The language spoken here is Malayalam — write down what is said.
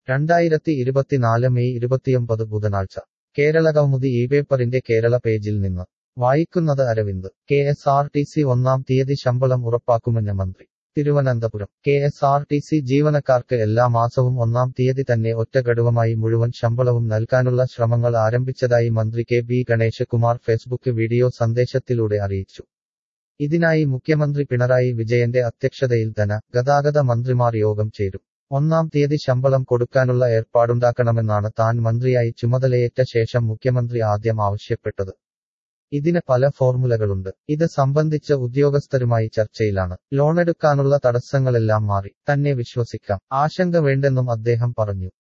രണ്ടായിരത്തി ഇരുപത്തിനാല് മെയ് ഇരുപത്തിയൊമ്പത് ബുധനാഴ്ച കേരളകൗമുദി ഈ പേപ്പറിന്റെ കേരള പേജിൽ നിന്ന് വായിക്കുന്നത് Aravind K S R T C ഒന്നാം തീയതി ശമ്പളം ഉറപ്പാക്കുമെന്ന് മന്ത്രി Thiruvananthapuram K S R T C ജീവനക്കാർക്ക് എല്ലാ മാസവും ഒന്നാം തീയതി തന്നെ ഒറ്റഗഡുവമായി മുഴുവൻ ശമ്പളവും നൽകാനുള്ള ശ്രമങ്ങൾ ആരംഭിച്ചതായി മന്ത്രി K B Ganeshakumar Facebook video സന്ദേശത്തിലൂടെ അറിയിച്ചു ഇതിനായി മുഖ്യമന്ത്രി പിണറായി വിജയന്റെ അധ്യക്ഷതയിൽ ധന ഗതാഗത മന്ത്രിമാർ യോഗം ചേരും ഒന്നാം തീയതി ശമ്പളം കൊടുക്കാനുള്ള ഏർപ്പാടുണ്ടാക്കണമെന്നാണ് താൻ മന്ത്രിയായി ചുമതലയേറ്റ ശേഷം മുഖ്യമന്ത്രി ആദ്യം ആവശ്യപ്പെട്ടത് ഇതിന് പല ഫോർമുലകളുണ്ട് ഇത് സംബന്ധിച്ച ഉദ്യോഗസ്ഥരുമായി ചർച്ചയിലാണ് ലോണെടുക്കാനുള്ള തടസ്സങ്ങളെല്ലാം മാറി തന്നെ വിശ്വസിക്കാം ആശങ്ക വേണ്ടെന്നും അദ്ദേഹം പറഞ്ഞു